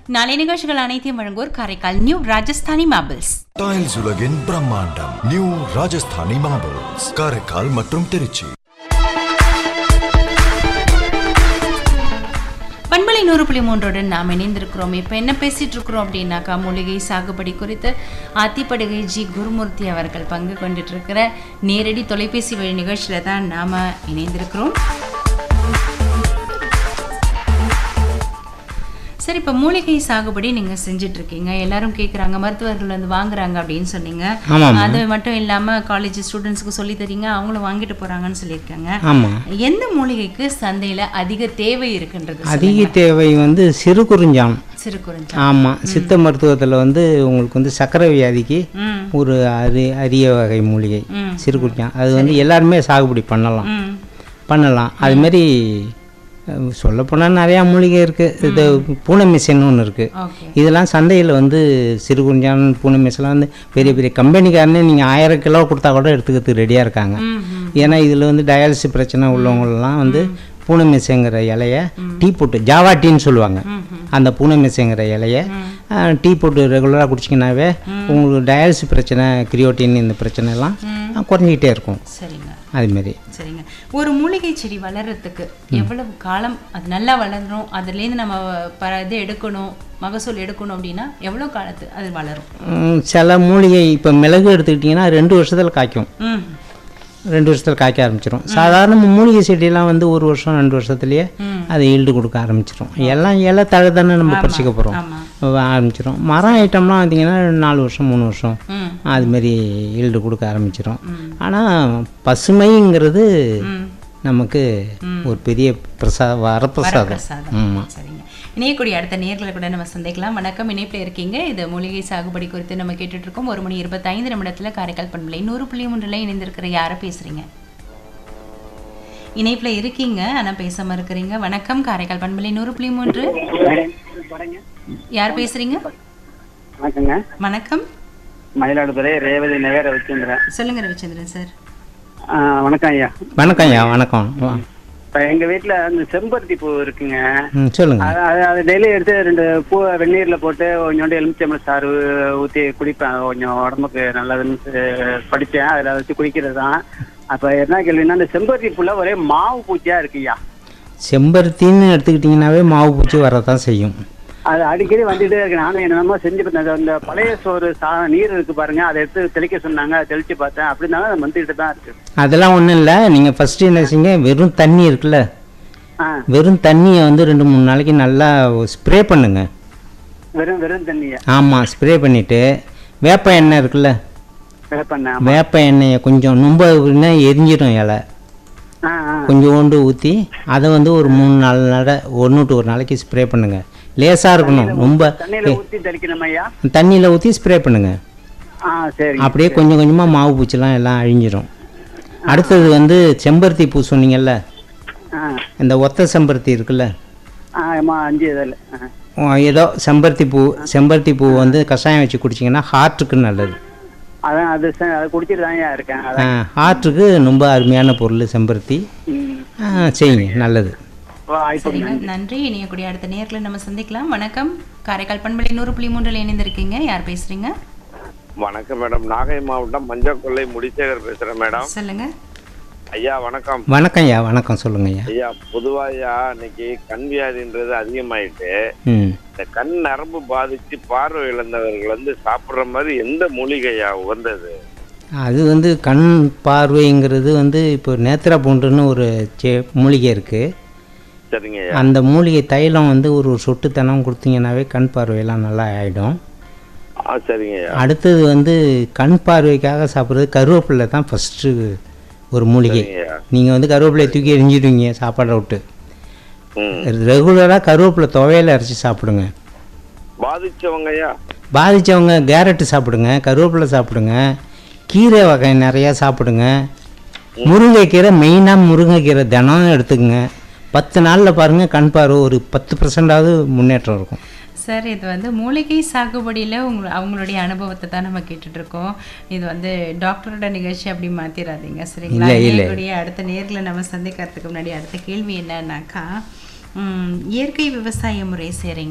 நாளை நிகழ்ச்சிகள் அனைத்தையும் வழங்குவோர் Karaikal new Rajasthani marbles tiles உலகின் பிரம்மாண்டம் நியூ ராஜஸ்தானி மார்பிள்ஸ் காரைக்கால் மற்றும் திருச்சி பண்பலை நூறு புள்ளி மூன்றோடன் நாம் இணைந்திருக்கிறோம் இப்போ என்ன பேசிட்டு இருக்கிறோம் அப்படின்னாக்கா மூலிகை சாகுபடி குறித்து ஆத்திப்படுகை ஜி குருமூர்த்தி அவர்கள் பங்கு கொண்டுட்டு இருக்கிற நேரடி தொலைபேசி வழி நிகழ்ச்சியில தான் நாம இணைந்திருக்கிறோம் சரி இப்போ மூலிகை சாகுபடி நீங்க செஞ்சுட்டு இருக்கீங்க எல்லாரும் கேட்குறாங்க மருத்துவர்கள் வந்து வாங்குறாங்க அப்படின்னு சொன்னீங்க ஆமாம் அது மட்டும் இல்லாம காலேஜ் ஸ்டூடெண்ட்ஸ்க்கு சொல்லி தரீங்க அவங்களும் வாங்கிட்டு போறாங்கன்னு சொல்லியிருக்காங்க ஆமாம் எந்த மூலிகைக்கு சந்தையில அதிக தேவை இருக்குன்றது அதிக தேவை வந்து சிறு குறிஞ்சாம் சிறு குறிஞ்சா ஆமாம் சித்த மருத்துவத்தில் வந்து உங்களுக்கு வந்து சர்க்கரை வியாதிக்கு ம் ஒரு அரி அரிய வகை மூலிகை ம். சிறு குறிஞ்சாம் அது வந்து எல்லாருமே சாகுபடி பண்ணலாம் ம் பண்ணலாம் அதுமாரி சொல்லப்போனால் நிறையா மூலிகை இருக்குது இது பூனை மிஷின்னு ஒன்று இருக்குது ஓகே இதெல்லாம் சந்தையில் வந்து சிறு குறிஞ்சான் பூனை மிஷின்லாம் வந்து பெரிய பெரிய கம்பெனிக்காரனே நீங்கள் ஆயிரம் கிலோ கொடுத்தா கூட எடுத்துக்கிறதுக்கு ரெடியாக இருக்காங்க ம் ம் ஏன்னா இதில் வந்து டயாலிசிஸ் பிரச்சனை உள்ளவங்களெலாம் வந்து பூனை மிசைங்கிற இலைய டீ போட்டு ஜாவா டீன்னு சொல்லுவாங்க அந்த பூனை மிசைங்கிற இலைய ஆ, டீ போட்டு ரெகுலராக குடிச்சிங்கனாவே உங்களுக்கு டயாலிசிஸ் பிரச்சனை கிரியோட்டின் இந்த பிரச்சனை எல்லாம் ஆ, குறைஞ்சிக்கிட்டே இருக்கும் சரிங்க அதுமாரி சரிங்க ஒரு மூலிகை செடி வளர்றதுக்கு எவ்வளவு காலம் அது நல்லா வளரணும் அதுலேருந்து நம்ம ப இது எடுக்கணும் மகசூல் எடுக்கணும் அப்படின்னா எவ்வளோ காலத்து அது வளரும் ம், சில மூலிகை இப்போ மிளகு எடுத்துக்கிட்டிங்கன்னா ரெண்டு வருஷத்தில் காய்க்கும் ம் ரெண்டு வருஷத்தில் காய்க்க ஆரம்பிச்சிடும் சாதாரண மூலிகை செடியெல்லாம் வந்து ஒரு வருஷம் ரெண்டு வருஷத்துலேயே ம். அது ஈல்டு கொடுக்க ஆரம்பிச்சிடும் எல்லாம் இலை தழை தானே நம்ம பறிச்சிக்க போகிறோம் ஆமா ஆரம்பிச்சிடும் மரம் ஐட்டம்லாம் பார்த்தீங்கன்னா நாலு வருஷம் மூணு வருஷம் ம் அதுமாரி ஈல்டு கொடுக்க ஆரம்பிச்சிடும் ஆனால் பசுமைங்கிறது ம் நமக்கு ஒரு பெரிய பிரசா வரப்பிரசாதம் பிரசாதம் ஆமாம் சரிங்க இணையக்கூடிய அடுத்த நேர்களை கூட நம்ம சந்திக்கலாம் வணக்கம் இணைப்பில் இருக்கீங்க இது மூலிகை சாகுபடி குறித்து நம்ம கேட்டுட்டு இருக்கோம் ஒரு மணி இருபத்தைந்து நிமிடத்துல காரைக்கால் பண்பலை நூறு புள்ளி ஒன்றில் இணைந்திருக்கிற யாரை பேசுறீங்க இணைப்புல இருக்கீங்க ஆனா பேசாம இருக்கிறீங்க வணக்கம் காரைக்கால் பண்பலை நூறு புள்ளி மூன்று யார் பேசுறீங்க வணக்கங்க வணக்கம் மயிலாடுதுறை ரேவதி நகர் ரவிச்சந்திரன் சொல்லுங்க ரவிச்சந்திரன் சார் ஆ, வணக்கம் ஐயா வணக்கம் ஐயா வணக்கம் வா. இப்ப எங்க வீட்டுல அந்த செம்பருத்தி பூ இருக்குங்க ம் சொல்லுங்கள் அது- அது அது டெய்லி எடுத்து ரெண்டு பூ வெந்நீர்ல போட்டு கொஞ்சோண்டு எலுமிச்சம்பழம் சாறு ஊத்தி குடிப்பேன் கொஞ்சம் உடம்புக்கு நல்லதுன்னு சொ- படிச்சேன் அதுல வச்சு குடிக்கிறது தான் அப்ப என்ன கேள்வின்னா அந்த செம்பருத்தி பூல ஒரே மாவு பூச்சியா இருக்குய்யா செம்பருத்தின்னு எடுத்துக்கிட்டிங்கனாவே மாவு பூச்சி வரதான் செய்யும் அது அடிக்கடி வந்துட்டே இருக்கு நானும் என்னென்னமோ செஞ்சு பார்த்தேன் அந்த பழைய சோறு சா நீர் இருக்கு பாருங்க அதை எடுத்து தெளிக்க சொன்னாங்க அதை தெளிச்சு பார்த்தேன் அப்படி இருந்தாலும் அது வந்துட்டு தான் இருக்கு அதெல்லாம் ஒன்றும் இல்லை நீங்கள் ஃபஸ்ட்டு என்ன செய்யுங்க வெறும் தண்ணி இருக்குல்ல ஆ வெறும் தண்ணியை வந்து ரெண்டு மூணு நாளைக்கு நல்லா ஸ்ப்ரே பண்ணுங்க வெறும் வெறும் தண்ணியா ஆமாம் ஸ்ப்ரே பண்ணிவிட்டு வேப்ப எண்ணெய் இருக்குல்ல பண்ணேன் வேப்ப எண்ணெயை கொஞ்சம் ரொம்ப எரிஞ்சிடும் இலை ஆ ஆ கொஞ்சோண்டு ஊற்றி அதை வந்து ஒரு மூணு நாலு நட ஒன்று டு ஒரு நாளைக்கு ஸ்ப்ரே பண்ணுங்க லேசாக இருக்கணும் ரொம்ப தண்ணியில ஊத்தி தெளிக்கணும் ஐயா தண்ணியில் ஊற்றி ஸ்ப்ரே பண்ணுங்க ஆ சரி அப்படியே கொஞ்சம் கொஞ்சமாக மாவு பூச்சிலாம் எல்லாம் அழிஞ்சிரும் அடுத்தது வந்து செம்பருத்தி பூ சொன்னீங்கல்ல ஆ இந்த ஒத்த செம்பருத்தி இருக்குல்ல ஆ ஆமா அஞ்சு இதில் ஓ, ஏதோ செம்பருத்தி பூ செம்பருத்தி பூ வந்து கஷாயம் வச்சு குடிச்சிங்கன்னா ஹார்ட்டுக்கு நல்லது அதான் அது ச- அதை குடிச்சிட்டு தான் ஐயா இருக்கேன் அதான் ஹார்ட்டுக்கு ரொம்ப அருமையான பொருள் செம்பருத்தி ம். ஆ, செய்யுங்க நல்லது வாய்ப்பு சரிங்க நன்றி இணையக்கூடிய அடுத்த நேர்களை நம்ம சந்திக்கலாம் வணக்கம் காரைக்கால் பண்பலை நூறு புள்ளி மூன்றில் இணைந்திருக்கீங்க யார் பேசுறீங்க வணக்கம் மேடம் நாகை மாவட்டம் மஞ்சக்கொல்லை முடிசேகர் பேசுறேன் மேடம் சொல்லுங்க ஐயா வணக்கம் வணக்கம் ஐயா வணக்கம் சொல்லுங்க ஐயா ஐயா பொதுவா ஐயா இன்னைக்கு கண் வியாதின்றது அதிகமாயிட்டு ம் இந்த கண் நரம்பு பாதிச்சு பார்வை இழந்தவர்கள் வந்து சாப்பிடுற மாதிரி எந்த மூலிகையா உகந்தது அது வந்து கண் பார்வைங்கிறது வந்து இப்போ நேத்திரா பூண்டுன்னு ஒரு செ மூலிகை இருக்குது சரிங்க ஐயா அந்த மூலிகை தைலம் வந்து ஒரு சொட்டு தனம் கொடுத்தீங்கன்னாவே கண் பார்வையெல்லாம் நல்லா ஆகிடும் ஆ சரிங்க ஐயா அடுத்தது வந்து கண் பார்வைக்காக சாப்பிட்றது கருவேப்பிலை தான் ஃபஸ்ட்டு ஒரு மூலிகை சரிங்க ஐயா நீங்கள் வந்து கருவேப்பிலையை தூக்கி எரிஞ்சிடுவீங்க சாப்பாடை விட்டு ம் ரெகுலராக கருவேப்பிலை துவையில அரைச்சி சாப்பிடுங்க பாதிச்சவங்க ஐயா பாதித்தவங்க கேரட்டு சாப்பிடுங்க கருவேப்பிலை சாப்பிடுங்க கீரை வகை நிறையா சாப்பிடுங்க முருங்கைக்கீரை மெயினாக முருங்கைக்கீரை தினம் எடுத்துக்கங்க பத்து நாளில் பாருங்கள் கண் பார்வை ஒரு பத்து பர்சன்டாவது முன்னேற்றம் இருக்கும் சார் இது வந்து மூலிகை சாகுபடியில் உங்க அவங்களுடைய அனுபவத்தை தான் நம்ம கேட்டுட்டு இருக்கோம் இது வந்து டாக்டரோட நிகழ்ச்சி அப்படி மாத்திராதீங்க சரிங்களா இல்லை, இல்லை. இணையக்கூடிய அடுத்த நேர்களை நம்ம சந்திக்கிறதுக்கு முன்னாடி அடுத்த கேள்வி என்னன்னாக்கா ம், இயற்கை விவசாய முறை செய்கிறீங்க